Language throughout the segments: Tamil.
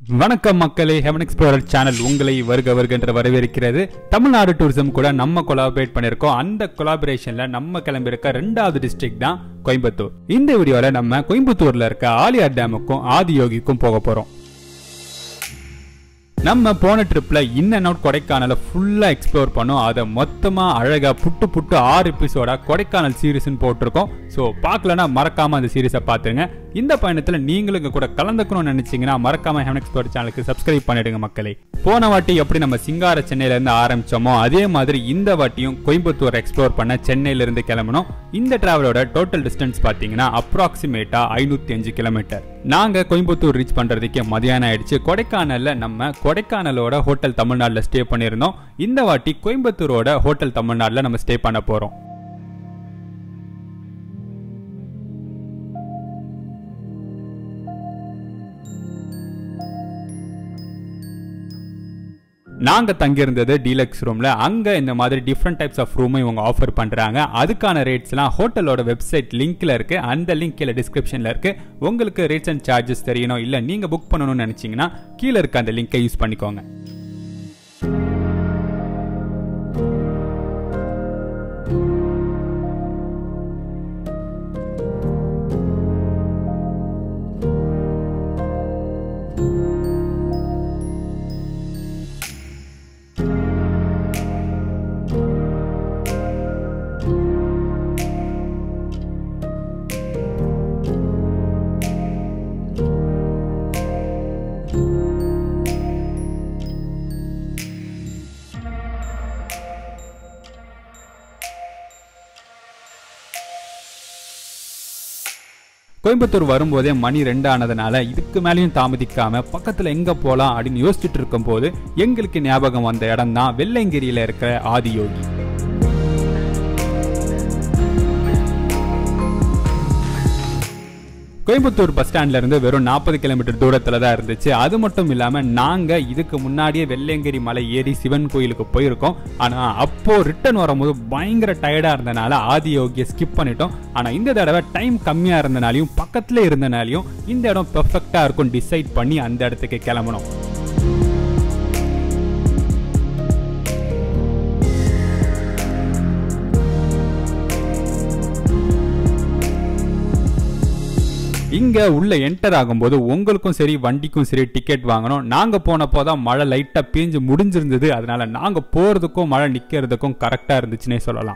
வணக்கம் மக்களே ஹெவன் எக்ஸ்ப்ளோரர் சேனல் உங்களை வருக வருக என்று வரவேற்கிறது தமிழ்நாடு டூரிசம் கூட நம்ம கொலாபரேட் பண்ணியிருக்கோம் அந்த கொலாபரேஷன்ல நம்ம கிளம்பியிருக்க ரெண்டாவது டிஸ்ட்ரிக்ட் தான் கோயம்புத்தூர் இந்த வீடியோல நம்ம கோயம்புத்தூர்ல இருக்க ஆலியார் டேமுக்கும் ஆதியோகிக்கும் போக போறோம் நம்ம போன ட்ரிப்ல இன் அண்ட் அவுட் கொடைக்கானலை ஃபுல்லா எக்ஸ்ப்ளோர் பண்ணோம் அதை மொத்தமா அழகா புட்டு புட்டு ஆறு எபிசோடா கொடைக்கானல் சீரிஸ்னு போட்டிருக்கோம் ஸோ பார்க்கலனா மறக்காம அந்த சீரிஸை பார்த்துங்க இந்த பயணத்துல நீங்களும் இங்க கூட கலந்துக்கணும்னு நினைச்சீங்கன்னா மறக்காம ஹெவன் எக்ஸ்ப்ளோர் சேனலுக்கு சப்ஸ்கிரைப் பண்ணிடுங்க மக்களே போன வாட்டி எப்படி நம்ம சிங்கார சென்னையில இருந்து ஆரம்பிச்சோமோ அதே மாதிரி இந்த வாட்டியும் கோயம்புத்தூர் எக்ஸ்ப்ளோர் பண்ண சென்னையில இருந்து கிளம்பணும் இந்த டிராவலோட டோட்டல் டிஸ்டன்ஸ் பாத்தீங்கன்னா அப்ராக்சிமேட்டா ஐநூத்தி அஞ்சு கிலோமீட்டர் நாங்க கோயம்புத்தூர் ரீச் பண்றதுக்கே மதியானம் ஆயிடுச்சு கொடைக்கானல்ல நம்ம கொடைக்கானலோட ஹோட்டல் தமிழ்நாடுல ஸ்டே பண்ணியிருந்தோம் இந்த வாட்டி கோயம்புத்தூரோட ஹோட்டல் தமிழ்நாடுல நம்ம ஸ்டே பண்ண போறோம் நாங்க தங்கியிருந்தது டீலக்ஸ் ரூம்ல அங்க இந்த மாதிரி டிஃப்ரெண்ட் டைப்ஸ் ஆஃப் ரூமை இவங்க ஆஃபர் பண்றாங்க அதுக்கான ரேட்ஸ்லாம் ஹோட்டலோட வெப்சைட் லிங்க்ல இருக்கு அந்த லிங்க் கீழே டிஸ்கிரிப்ஷன்ல இருக்கு உங்களுக்கு ரேட்ஸ் அண்ட் சார்ஜஸ் தெரியணும் இல்ல நீங்க புக் பண்ணணும்னு நினைச்சீங்கன்னா கீழே இருக்க அந்த லிங்கை யூஸ் பண்ணிக்கோங்க கோயம்புத்தூர் வரும்போதே மணி ரெண்டு ஆனதுனால இதுக்கு மேலேயும் தாமதிக்காம பக்கத்துல எங்க போலாம் அப்படின்னு யோசிச்சுட்டு இருக்கும்போது எங்களுக்கு ஞாபகம் வந்த இடம் தான் வெள்ளையங்கிரியில இருக்கிற ஆதியோகி கோயம்புத்தூர் பஸ் ஸ்டாண்ட்ல இருந்து வெறும் நாற்பது கிலோமீட்டர் தூரத்துல தான் இருந்துச்சு அது மட்டும் இல்லாம நாங்க இதுக்கு முன்னாடியே வெள்ளையங்கிரி மலை ஏறி சிவன் கோயிலுக்கு போயிருக்கோம் ஆனா அப்போ ரிட்டர்ன் வரும்போது பயங்கர டயர்டா இருந்தனால ஆதியோகியை ஸ்கிப் பண்ணிட்டோம் ஆனா இந்த தடவை டைம் கம்மியா இருந்தனாலையும் பக்கத்துல இருந்தனாலையும் இந்த இடம் பெர்ஃபெக்டா இருக்கும் டிசைட் பண்ணி அந்த இடத்துக்கு கிளம்பணும் இங்க உள்ள என்டர் ஆகும்போது உங்களுக்கும் சரி வண்டிக்கும் சரி டிக்கெட் வாங்கணும் நாங்க போனப்போ தான் மழை லைட்டா பேஞ்சு முடிஞ்சிருந்தது அதனால நாங்க போறதுக்கும் மழை நிக்கிறதுக்கும் கரெக்டா இருந்துச்சுன்னே சொல்லலாம்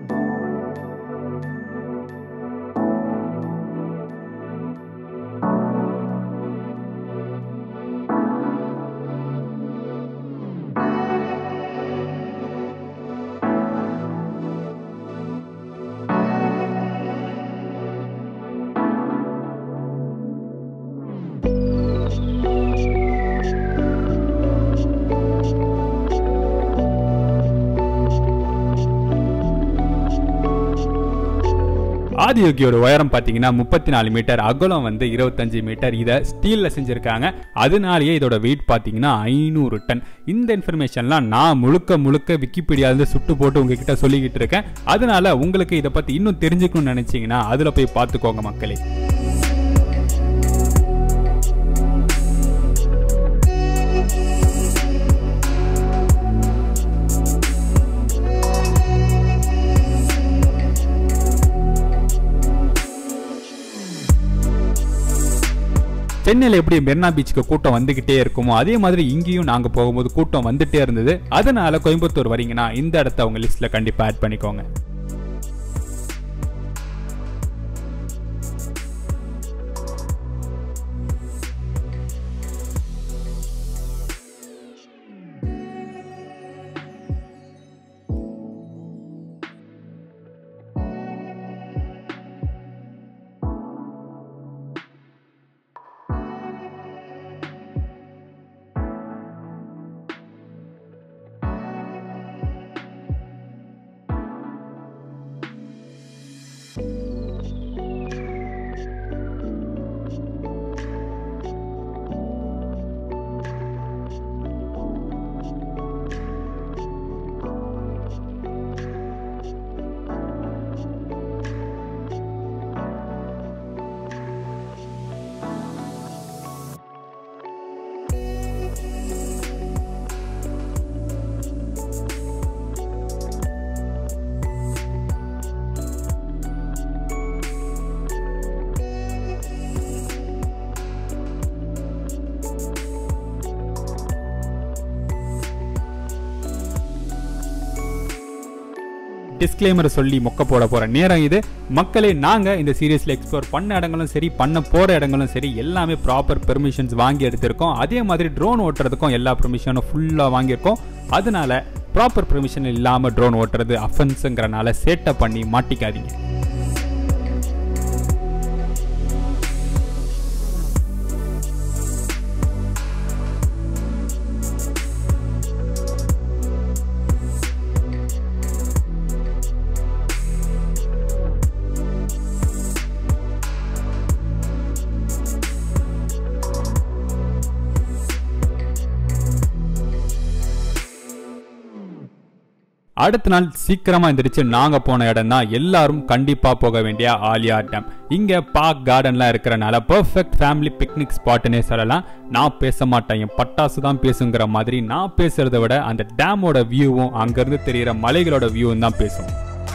ஆதியோகியோட உயரம் பார்த்தீங்கன்னா முப்பத்தி நாலு மீட்டர் அகலம் வந்து இருபத்தஞ்சு மீட்டர் இதை ஸ்டீலில் செஞ்சுருக்காங்க அதனாலேயே இதோட வெயிட் பார்த்தீங்கன்னா ஐநூறு டன் இந்த இன்ஃபர்மேஷன்லாம் நான் முழுக்க முழுக்க விக்கிபீடியாவிலேருந்து சுட்டு போட்டு உங்ககிட்ட சொல்லிக்கிட்டு இருக்கேன் அதனால உங்களுக்கு இதை பற்றி இன்னும் தெரிஞ்சுக்கணும்னு நினச்சிங்கன்னா அதில் போய் பார்த்துக்கோங்க மக்களே சென்னையில் எப்படி மெரினா பீச்சுக்கு கூட்டம் வந்துகிட்டே இருக்குமோ அதே மாதிரி இங்கேயும் நாங்க போகும்போது கூட்டம் வந்துட்டே இருந்தது அதனால கோயம்புத்தூர் வரீங்கன்னா இந்த இடத்த உங்க லிஸ்ட்ல கண்டிப்பா ஆட் பண்ணிக்கோங்க டிஸ்க்ளைமரை சொல்லி மொக்க போட போற நேரம் இது மக்களே நாங்க இந்த சீரியஸ்ல எக்ஸ்ப்ளோர் பண்ண இடங்களும் சரி பண்ண போற இடங்களும் சரி எல்லாமே ப்ராப்பர் பெர்மிஷன்ஸ் வாங்கி எடுத்திருக்கோம் அதே மாதிரி ட்ரோன் ஓட்டுறதுக்கும் எல்லா பெர்மிஷனும் ஃபுல்லா வாங்கியிருக்கோம் அதனால ப்ராப்பர் பெர்மிஷன் இல்லாம ட்ரோன் ஓட்டுறது அஃபென்ஸுங்கிறனால சேட்டை பண்ணி மாட்டிக்காதீங்க அடுத்த நாள் சீக்கிரமா எந்திரிச்சு நாங்க போன இடம் தான் எல்லாரும் கண்டிப்பா போக வேண்டிய ஆலியா டேம் இங்க பார்க் கார்டன்லாம் இருக்கிறனால பெர்ஃபெக்ட் ஃபேமிலி பிக்னிக் ஸ்பாட்னே சொல்லலாம் நான் பேச மாட்டேன் என் பட்டாசு தான் பேசுங்கிற மாதிரி நான் பேசுறதை விட அந்த டேமோட வியூவும் அங்கிருந்து தெரியிற மலைகளோட வியூவும் தான் பேசும்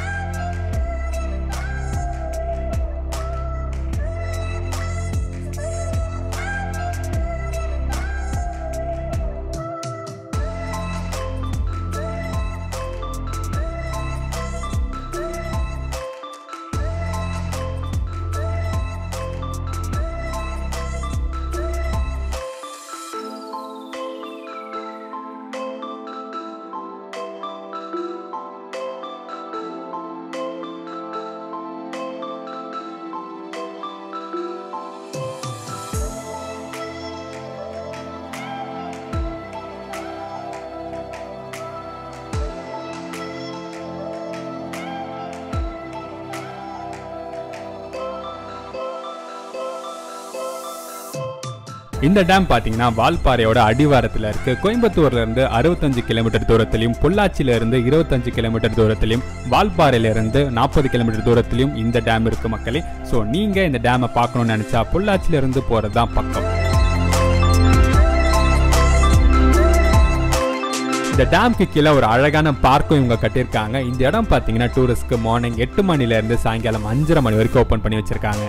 இந்த டேம் பார்த்தீங்கன்னா வால்பாறையோட அடிவாரத்தில் இருக்கு கோயம்புத்தூர்ல இருந்து அறுபத்தஞ்சு கிலோமீட்டர் தூரத்திலையும் பொள்ளாச்சியில இருந்து இருபத்தஞ்சு கிலோமீட்டர் தூரத்திலையும் வால்பாறையில இருந்து நாற்பது கிலோமீட்டர் தூரத்திலையும் இந்த டேம் இருக்கு மக்களே ஸோ நீங்க இந்த டேமை பார்க்கணும்னு நினைச்சா பொள்ளாச்சியில இருந்து போறது தான் பக்கம் இந்த டேம்க்கு கீழே ஒரு அழகான பார்க்கும் இவங்க கட்டியிருக்காங்க இந்த இடம் பார்த்தீங்கன்னா டூரிஸ்ட்க்கு மார்னிங் எட்டு மணில இருந்து சாயங்காலம் அஞ்சரை மணி வரைக்கும் ஓப்பன் பண்ணி வச்சிருக்காங்க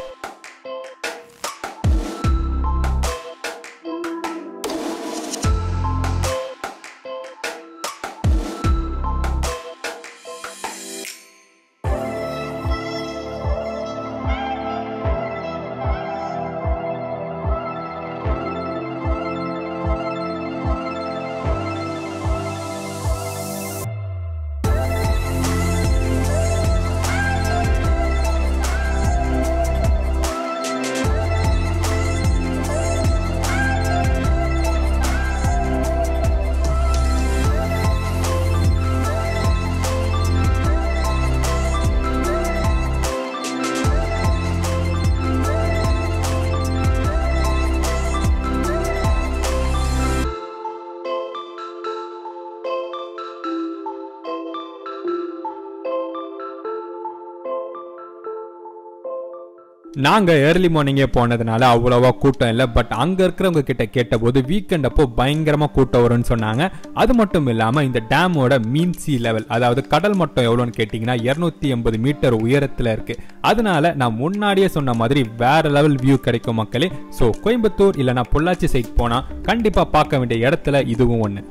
நாங்க ஏர்லி மார்னிங்கே போனதுனால அவ்வளோவா கூட்டம் இல்லை பட் அங்க இருக்கிறவங்க கிட்ட கேட்டபோது வீக்கெண்ட் அப்போ பயங்கரமா கூட்டம் வரும்னு சொன்னாங்க அது மட்டும் இல்லாம இந்த டேமோட மீன் சி லெவல் அதாவது கடல் மட்டம் எவ்வளோன்னு கேட்டிங்கன்னா இரநூத்தி எண்பது மீட்டர் உயரத்துல இருக்கு அதனால நான் முன்னாடியே சொன்ன மாதிரி வேற லெவல் வியூ கிடைக்கும் மக்களே ஸோ கோயம்புத்தூர் இல்லைன்னா பொள்ளாச்சி சைட் போனா கண்டிப்பா பார்க்க வேண்டிய இடத்துல இதுவும் ஒன்று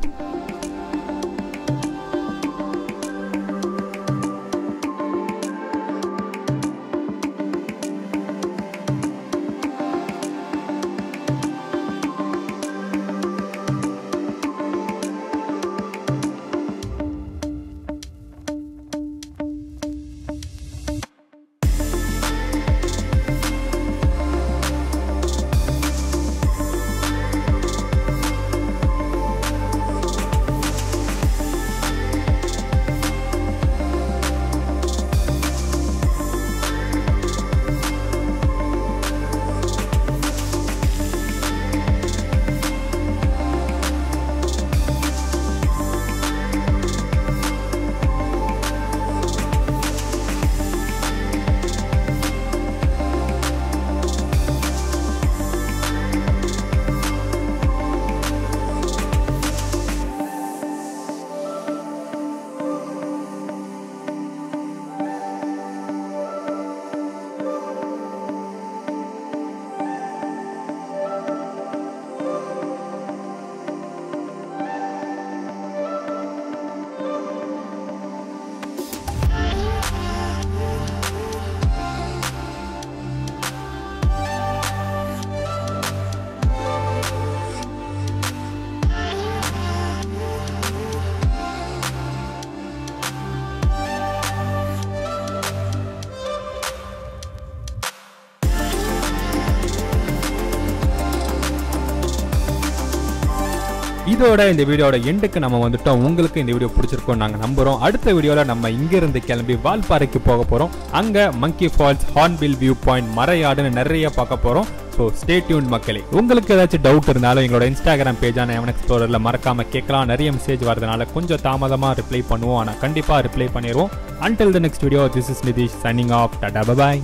இதோட இந்த வீடியோட எண்டுக்கு நம்ம வந்துட்டோம் உங்களுக்கு இந்த வீடியோ பிடிச்சிருக்கோம் நாங்கள் நம்புறோம் அடுத்த வீடியோவில் நம்ம இங்கிருந்து கிளம்பி வால்பாறைக்கு போக போகிறோம் அங்கே monkey falls hornbill view point மறையாடுன்னு நிறைய பார்க்க போகிறோம் ஸோ ஸ்டே டியூன் மக்களே உங்களுக்கு ஏதாச்சும் டவுட் இருந்தாலும் எங்களோட இன்ஸ்டாகிராம் பேஜான எவன் எக்ஸ்ப்ளோரில் மறக்காம கேட்கலாம் நிறைய மெசேஜ் வரதுனால கொஞ்சம் தாமதமாக ரிப்ளை பண்ணுவோம் ஆனால் கண்டிப்பாக ரிப்ளை பண்ணிடுவோம் until the next video this is Nitish signing off tata bye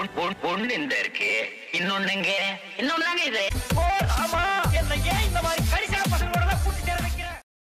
ஒண்ணு இந்த இருக்கு இன்னொன்னுங்க இன்னொன்னு இது ஆமா என்ன ஏன் இந்த மாதிரி